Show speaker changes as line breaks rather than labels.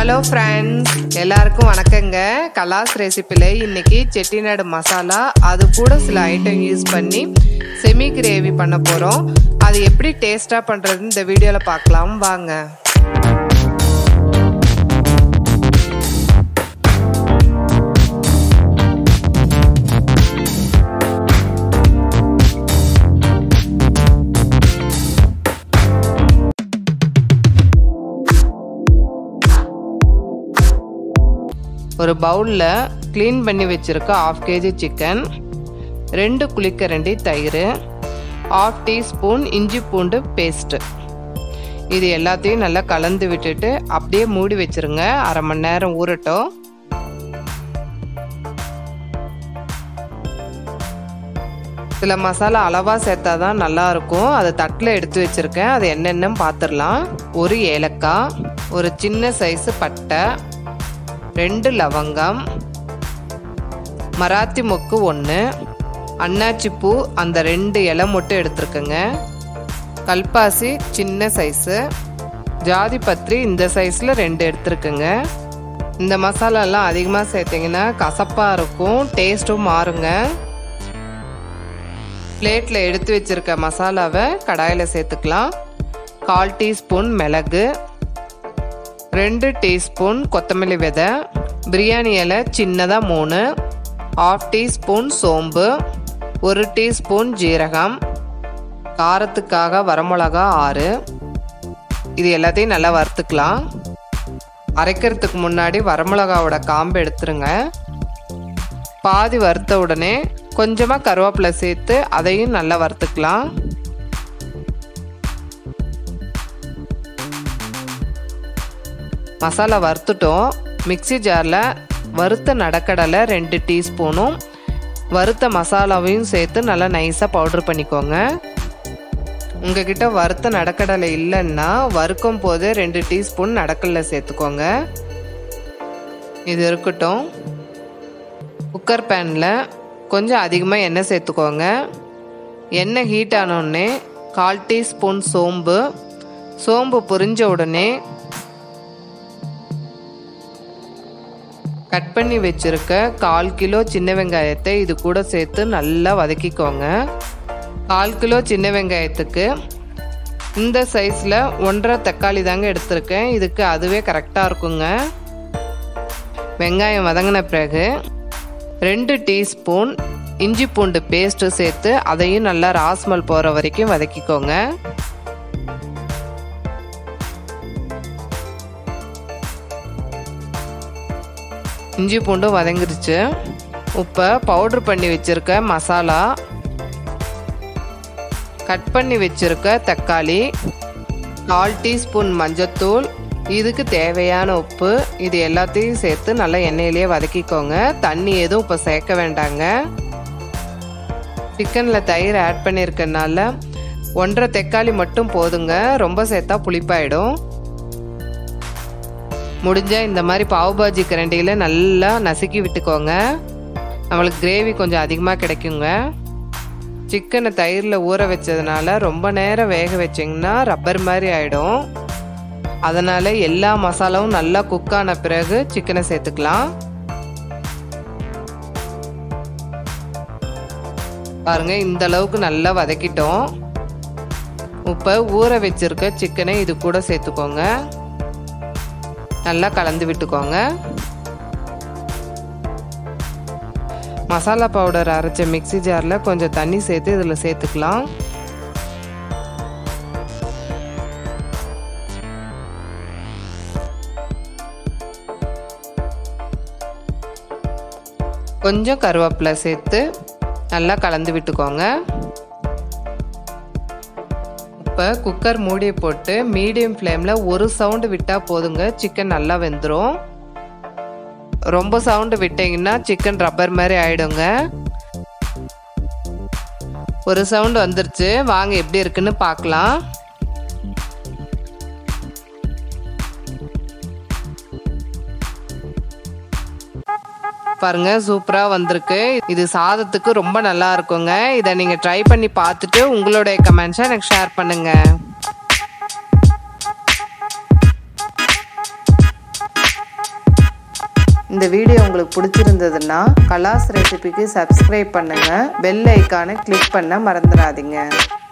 hello friends எல்லாருக்கும் வணக்கங்க கலாஸ் ரெசிப்பியில் இன்னைக்கு செட்டிநாடு மசாலா அது கூட சில ஐட்டம் யூஸ் பண்ணி செமி கிரேவி பண்ண போகிறோம் அது எப்படி டேஸ்ட்டாக பண்ணுறதுன்னு இந்த வீடியோவில் பார்க்கலாம் வாங்க ஒரு பவுலில் க்ளீன் பண்ணி வச்சுருக்க ஆஃப் கேஜி சிக்கன் ரெண்டு குளிக்கரண்டி தயிர் ஆஃப் டீஸ்பூன் இஞ்சி பூண்டு பேஸ்ட்டு இது எல்லாத்தையும் நல்லா கலந்து விட்டுட்டு அப்படியே மூடி வச்சுருங்க அரை மணி நேரம் ஊறட்டும் சில மசாலா அளவாக சேர்த்தா தான் நல்லாயிருக்கும் அதை தட்டில் எடுத்து வச்சுருக்கேன் அது என்னென்னு பார்த்துடலாம் ஒரு ஏலக்காய் ஒரு சின்ன சைஸு பட்டை ரெண்டு லவங்கம் மராத்தி மொக்கு ஒன்று அன்னாச்சி பூ அந்த ரெண்டு இலை மட்டும் எடுத்துருக்கேங்க கல்பாசி சின்ன சைஸு ஜாதி பத்திரி இந்த சைஸில் ரெண்டு எடுத்துருக்குங்க இந்த மசாலாலாம் அதிகமாக சேர்த்திங்கன்னா கசப்பாக இருக்கும் டேஸ்ட்டும் மாறுங்க பிளேட்டில் எடுத்து வச்சுருக்க மசாலாவை கடாயில் சேர்த்துக்கலாம் கால் டீஸ்பூன் மிளகு ரெண்டு டீஸ்பூன் கொத்தமல்லி விதை பிரியாணி இலை சின்னதாக மூணு ஆஃப் டீஸ்பூன் சோம்பு ஒரு டீஸ்பூன் ஜீரகம் காரத்துக்காக வரமிளகா ஆறு இது எல்லாத்தையும் நல்லா வறுத்துக்கலாம் அரைக்கிறதுக்கு முன்னாடி வரமிளகாவோட காம்பு எடுத்துருங்க பாதி வறுத்த உடனே கொஞ்சமாக கருவேப்பிலை சேர்த்து அதையும் நல்லா வறுத்துக்கலாம் மசாலா வறுத்துட்டோம் மிக்சி ஜாரில் வறுத்த நடக்கடலை ரெண்டு டீஸ்பூனும் வறுத்த மசாலாவையும் சேர்த்து நல்லா நைஸாக பவுட்ரு பண்ணிக்கோங்க உங்ககிட்ட வறுத்த நடக்கடலை இல்லைன்னா வறுக்கும் போது ரெண்டு டீஸ்பூன் நடக்கடலை சேர்த்துக்கோங்க இது இருக்கட்டும் குக்கர் பேனில் கொஞ்சம் அதிகமாக எண்ணெய் சேர்த்துக்கோங்க எண்ணெய் ஹீட் ஆனோடனே கால் டீஸ்பூன் சோம்பு சோம்பு பொரிஞ்ச உடனே கட் பண்ணி வச்சுருக்க கால் கிலோ சின்ன வெங்காயத்தை இது கூட சேர்த்து நல்லா வதக்கிக்கோங்க கால் கிலோ சின்ன வெங்காயத்துக்கு இந்த சைஸில் ஒன்றரை தக்காளி தாங்க எடுத்திருக்கேன் இதுக்கு அதுவே கரெக்டாக இருக்குங்க வெங்காயம் வதங்கின பிறகு ரெண்டு டீஸ்பூன் இஞ்சி பூண்டு பேஸ்ட்டு சேர்த்து அதையும் நல்லா ராஸ்மல் போகிற வரைக்கும் வதக்கிக்கோங்க இஞ்சி பூண்டும் வதங்கிருச்சு இப்போ பவுட்ரு பண்ணி வச்சுருக்க மசாலா கட் பண்ணி வச்சுருக்க தக்காளி கால் டீஸ்பூன் மஞ்சத்தூள் இதுக்கு தேவையான உப்பு இது எல்லாத்தையும் சேர்த்து நல்லா எண்ணெயிலேயே வதக்கிக்கோங்க தண்ணி எதுவும் இப்போ சேர்க்க வேண்டாங்க சிக்கனில் தயிர் ஆட் பண்ணியிருக்கனால ஒன்றரை தக்காளி மட்டும் போதுங்க ரொம்ப சேர்த்தா புளிப்பாயிடும் முடிஞ்சால் இந்த மாதிரி பாவ் பாஜி கரண்டியில் நல்லா நசுக்கி விட்டுக்கோங்க நம்மளுக்கு கிரேவி கொஞ்சம் அதிகமாக கிடைக்குங்க சிக்கனை தயிரில் ஊற வச்சதுனால ரொம்ப நேரம் வேக வச்சிங்கன்னா ரப்பர் மாதிரி ஆகிடும் அதனால் எல்லா மசாலாவும் நல்லா குக் ஆன பிறகு சிக்கனை சேர்த்துக்கலாம் பாருங்க இந்த அளவுக்கு நல்லா வதக்கிட்டோம் இப்போ ஊற வச்சிருக்க சிக்கனை இது கூட சேர்த்துக்கோங்க நல்லா கலந்து விட்டுக்கோங்க மசாலா பவுடர் அரைச்ச மிக்சி ஜாரில் கொஞ்சம் தண்ணி சேர்த்து இதில் சேர்த்துக்கலாம் கொஞ்சம் கருவேப்பிலை சேர்த்து நல்லா கலந்து விட்டுக்கோங்க இப்போ குக்கர் மூடியை போட்டு மீடியம் ஃப்ளேமில் ஒரு சவுண்டு விட்டால் போதுங்க சிக்கன் நல்லா வெந்துடும் ரொம்ப சவுண்டு விட்டிங்கன்னா சிக்கன் ரப்பர் மாதிரி ஆயிடுங்க ஒரு சவுண்டு வந்துருச்சு வாங்க எப்படி இருக்குன்னு பார்க்கலாம் பாருங்க சூப்பராக வந்திருக்கு இது சாதத்துக்கு ரொம்ப நல்லா இருக்குங்க இதை நீங்கள் ட்ரை பண்ணி பார்த்துட்டு உங்களுடைய கமெண்ட்ஸை எனக்கு ஷேர் பண்ணுங்கள் இந்த வீடியோ உங்களுக்கு பிடிச்சிருந்ததுன்னா கலாஸ் ரெசிபிக்கு சப்ஸ்கிரைப் பண்ணுங்கள் பெல் ஐக்கானை கிளிக் பண்ண மறந்துடாதீங்க